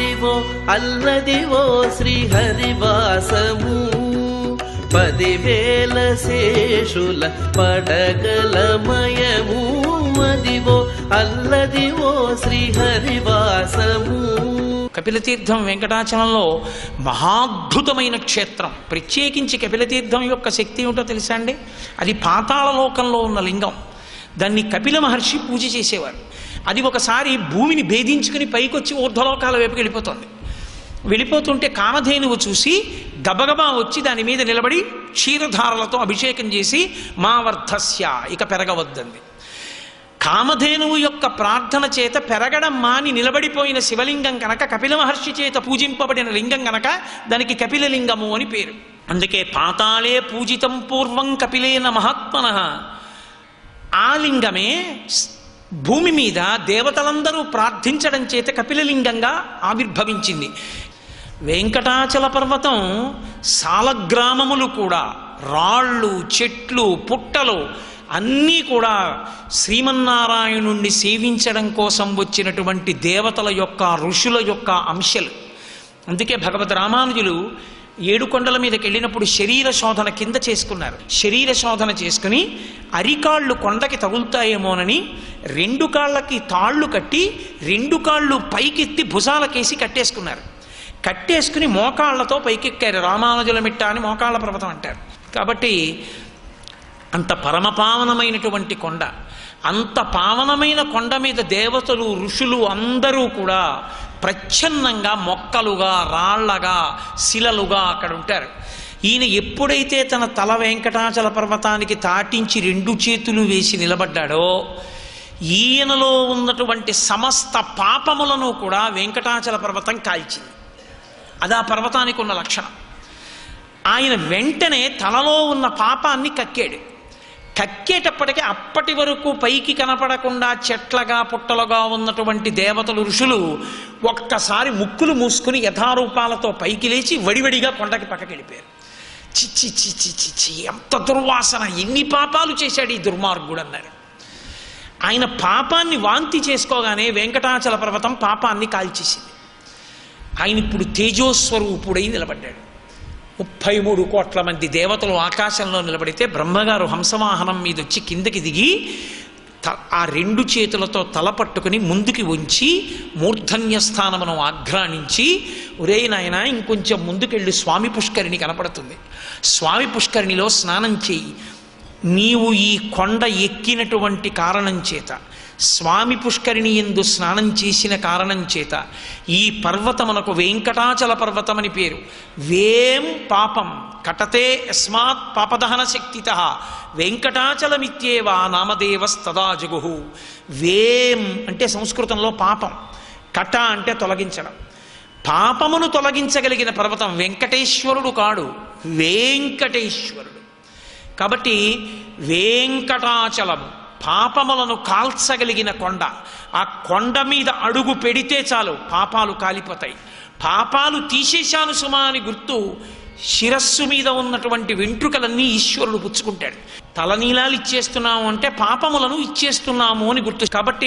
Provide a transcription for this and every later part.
అదివో అల్లదివో శ్రీహరివాసము పదివేల శేషుల పడగలమయము అదివో అల్లదివో శ్రీహరివాసము కపిలతీర్థం వెంకటాచలంలో మహాద్భుతమైన క్షేత్రం ప్రత్యేకించి కపిలతీర్థం యొక్క శక్తి ఏమిటో తెలుసా అండి అది పాతాళ లోకంలో ఉన్న లింగం దాన్ని కపిల మహర్షి పూజ చేసేవారు అది ఒకసారి భూమిని భేదించుకుని పైకొచ్చి ఊర్ధ్వలోకాల వైపుకి వెళ్ళిపోతుంది వెళ్ళిపోతుంటే కామధేనువు చూసి గబగబా వచ్చి దాని మీద నిలబడి క్షీరధారలతో అభిషేకం చేసి మా వర్ధస్య ఇక పెరగవద్దంది కామధేనువు యొక్క ప్రార్థన చేత పెరగడం మాని నిలబడిపోయిన శివలింగం కనుక కపిల మహర్షి చేత పూజింపబడిన లింగం గనక దానికి కపిలలింగము అని పేరు అందుకే పాతాళే పూజితం పూర్వం కపిలేన మహాత్మన ఆ లింగమే స్- భూమి మీద దేవతలందరూ ప్రార్థించడం చేత కపిలలింగంగా ఆవిర్భవించింది వెంకటాచల పర్వతం సాలగ్రామములు కూడా రాళ్ళు చెట్లు పుట్టలు అన్నీ కూడా శ్రీమన్నారాయణుణ్ణి సేవించడం కోసం వచ్చినటువంటి దేవతల యొక్క ఋషుల యొక్క అంశలు అందుకే భగవద్ రామానుజులు ఏడు కొండల మీదకి వెళ్ళినప్పుడు శరీర శోధన కింద చేసుకున్నారు శరీర శోధన చేసుకుని అరికాళ్ళు కొండకి తగులుతాయేమోనని రెండు కాళ్ళకి తాళ్ళు కట్టి రెండు కాళ్ళు పైకెత్తి భుజాలకేసి కట్టేసుకున్నారు కట్టేసుకుని మోకాళ్లతో పైకెక్కారు రామానుజుల మిట్ట అని మోకాళ్ళ పర్వతం అంటారు కాబట్టి అంత పరమపావనమైనటువంటి కొండ అంత పావనమైన కొండ మీద దేవతలు ఋషులు అందరూ కూడా ప్రచ్ఛన్నంగా మొక్కలుగా రాళ్లగా శిలలుగా అక్కడ ఉంటారు ఈయన ఎప్పుడైతే తన తల వెంకటాచల పర్వతానికి తాటించి రెండు చేతులు వేసి నిలబడ్డాడో ఈయనలో ఉన్నటువంటి సమస్త పాపములను కూడా వెంకటాచల పర్వతం కాల్చింది అది ఆ పర్వతానికి ఉన్న లక్షణం ఆయన వెంటనే తనలో ఉన్న పాపాన్ని కక్కాడు కక్కేటప్పటికి అప్పటి వరకు పైకి కనపడకుండా చెట్లగా పుట్టలుగా ఉన్నటువంటి దేవతలు ఋషులు ఒక్కసారి ముక్కులు మూసుకుని యథారూపాలతో పైకి లేచి వడివడిగా కొండకి పక్కకి వెళ్ళిపోయారు చిచ్చి చిచ్చి చిచ్చి ఎంత దుర్వాసన ఎన్ని పాపాలు చేశాడు ఈ దుర్మార్గుడు అన్నారు ఆయన పాపాన్ని వాంతి చేసుకోగానే వెంకటాచల పర్వతం పాపాన్ని కాల్చేసింది ఆయన ఇప్పుడు తేజోస్వరూపుడై నిలబడ్డాడు ముప్పై మూడు కోట్ల మంది దేవతలు ఆకాశంలో నిలబడితే బ్రహ్మగారు హంసవాహనం మీద వచ్చి కిందకి దిగి త- ఆ రెండు చేతులతో తల పట్టుకుని ముందుకి ఉంచి మూర్ధన్య స్థానమును ఆఘ్రాణించి ఒరే నాయన ఇంకొంచెం ముందుకెళ్ళి స్వామి పుష్కరిణి కనపడుతుంది స్వామి పుష్కరిణిలో స్నానం చేయి నీవు ఈ కొండ ఎక్కినటువంటి కారణం చేత స్వామి పుష్కరిణి ఎందు స్నానం చేసిన కారణం చేత ఈ పర్వతమునకు వెంకటాచల పర్వతమని పేరు వేం పాపం కటతే యస్మాత్ పాపదహన శక్తిత వెంకటాచలమిత్యేవా నామదేవస్తదా జగుహు వేం అంటే సంస్కృతంలో పాపం కట అంటే తొలగించడం పాపమును తొలగించగలిగిన పర్వతం వెంకటేశ్వరుడు కాడు వెంకటేశ్వరుడు కాబట్టి వెంకటాచలము పాపములను కాల్చగలిగిన కొండ ఆ కొండ మీద అడుగు పెడితే చాలు పాపాలు కాలిపోతాయి పాపాలు తీసేశాను సుమా అని గుర్తు శిరస్సు మీద ఉన్నటువంటి వెంట్రుకలన్నీ ఈశ్వరుడు పుచ్చుకుంటాడు తలనీలాలు ఇచ్చేస్తున్నాము అంటే పాపములను ఇచ్చేస్తున్నాము అని గుర్తు కాబట్టి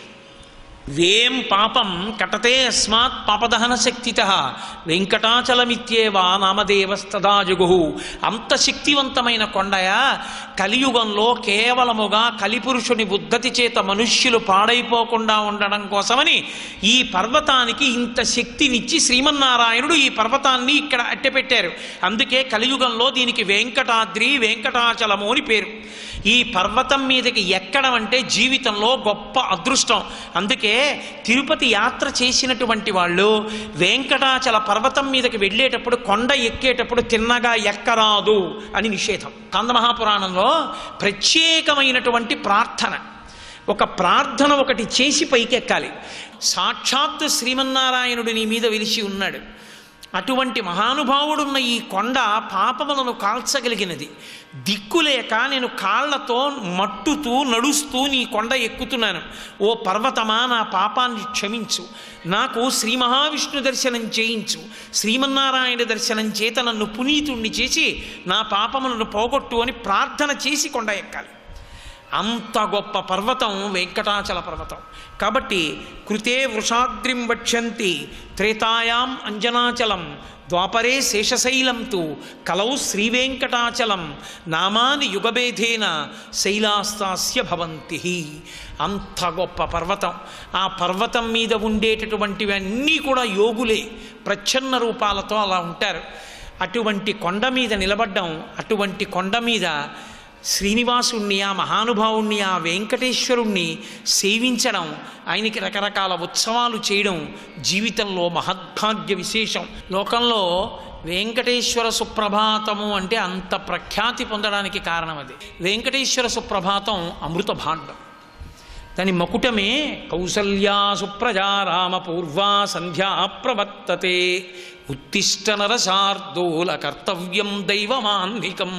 వేం పాపం కటతే అస్మాత్ పాపదహన శక్తిత వెంకటాచలమిత్యేవా నామదేవస్తదా జగుహు అంత శక్తివంతమైన కొండయా కలియుగంలో కేవలముగా కలిపురుషుని బుద్ధతి చేత మనుష్యులు పాడైపోకుండా ఉండడం కోసమని ఈ పర్వతానికి ఇంత శక్తినిచ్చి శ్రీమన్నారాయణుడు ఈ పర్వతాన్ని ఇక్కడ అట్టెపెట్టారు అందుకే కలియుగంలో దీనికి వెంకటాద్రి వెంకటాచలము అని పేరు ఈ పర్వతం మీదకి ఎక్కడం అంటే జీవితంలో గొప్ప అదృష్టం అందుకే తిరుపతి యాత్ర చేసినటువంటి వాళ్ళు వెంకటాచల పర్వతం మీదకి వెళ్ళేటప్పుడు కొండ ఎక్కేటప్పుడు తిన్నగా ఎక్కరాదు అని నిషేధం కందమహాపురాణంలో ప్రత్యేకమైనటువంటి ప్రార్థన ఒక ప్రార్థన ఒకటి చేసి పైకెక్కాలి సాక్షాత్తు శ్రీమన్నారాయణుడు నీ మీద వెలిసి ఉన్నాడు అటువంటి మహానుభావుడున్న ఈ కొండ పాపములను కాల్చగలిగినది దిక్కులేక నేను కాళ్లతో మట్టుతూ నడుస్తూ నీ కొండ ఎక్కుతున్నాను ఓ పర్వతమా నా పాపాన్ని క్షమించు నాకు శ్రీ మహావిష్ణు దర్శనం చేయించు శ్రీమన్నారాయణ దర్శనం చేత నన్ను పునీతుణ్ణి చేసి నా పాపములను పోగొట్టు అని ప్రార్థన చేసి కొండ ఎక్కాలి అంత గొప్ప పర్వతం వెంకటాచల పర్వతం కాబట్టి కృతే వృషాద్రిం వక్ష్యంతి త్రేతాయాం అంజనాచలం ద్వాపరే శేషశైలం తు కలౌ శ్రీవేంకటాచలం నామాని యుగభేదేన శైలాస్తాస్య భవంతి అంత గొప్ప పర్వతం ఆ పర్వతం మీద ఉండేటటువంటివి అన్నీ కూడా యోగులే ప్రచ్ఛన్న రూపాలతో అలా ఉంటారు అటువంటి కొండ మీద నిలబడ్డం అటువంటి కొండ మీద శ్రీనివాసుణ్ణి ఆ మహానుభావుణ్ణి ఆ వెంకటేశ్వరుణ్ణి సేవించడం ఆయనకి రకరకాల ఉత్సవాలు చేయడం జీవితంలో మహద్భాగ్య విశేషం లోకంలో వెంకటేశ్వర సుప్రభాతము అంటే అంత ప్రఖ్యాతి పొందడానికి కారణం అది వెంకటేశ్వర సుప్రభాతం అమృత భాండం దాని మకుటమే కౌసల్యా సుప్రజా రామ పూర్వా సంధ్యా ప్రవర్తతే ఉత్తిష్ట నరశార్దూల కర్తవ్యం దైవమాన్నికం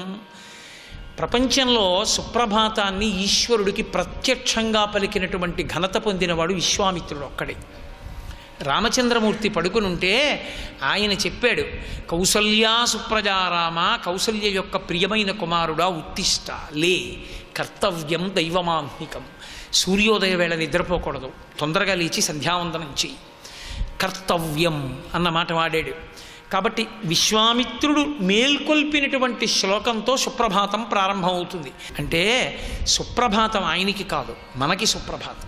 ప్రపంచంలో సుప్రభాతాన్ని ఈశ్వరుడికి ప్రత్యక్షంగా పలికినటువంటి ఘనత పొందినవాడు విశ్వామిత్రుడు ఒక్కడే రామచంద్రమూర్తి పడుకునుంటే ఆయన చెప్పాడు కౌసల్యా సుప్రజారామ కౌసల్య యొక్క ప్రియమైన కుమారుడా ఉత్తిష్ట లే కర్తవ్యం దైవమాహ్నికం సూర్యోదయ వేళ నిద్రపోకూడదు తొందరగా లేచి సంధ్యావందనం చెయ్యి కర్తవ్యం అన్న మాట వాడాడు కాబట్టి విశ్వామిత్రుడు మేల్కొల్పినటువంటి శ్లోకంతో సుప్రభాతం ప్రారంభమవుతుంది అంటే సుప్రభాతం ఆయనకి కాదు మనకి సుప్రభాతం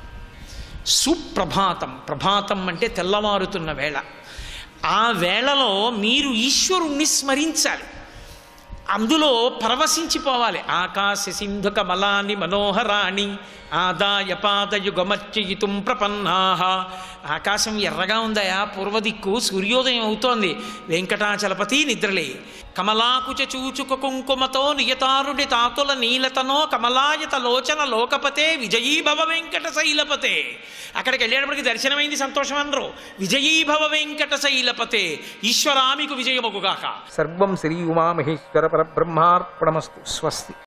సుప్రభాతం ప్రభాతం అంటే తెల్లవారుతున్న వేళ ఆ వేళలో మీరు ఈశ్వరుణ్ణి స్మరించాలి అందులో పరవశించిపోవాలి ఆకాశ సింధుక మలాని మనోహరాణి ఆదాయ పాదయుగమర్చయితుం ప్రపన్నాహ ఆకాశం ఎర్రగా ఉందయా పూర్వదిక్కు సూర్యోదయం అవుతోంది వెంకటాచలపతి నిద్రలే కమలాకుచ చూచుక కుంకుమతో నియతారుడి తాతుల నీలతనో కమలాయత లోచన లోకపతే విజయీభవ వెంకట శైలపతే అక్కడికి వెళ్ళేటప్పటికి దర్శనమైంది సంతోషం అనరు విజయీభవ వెంకట శైలపతే ఈశ్వరామికు విజయమగుగాక సర్వం శ్రీ ఉమామహేశ్వర పరబ్రహ్మార్పణమస్తు స్వస్తి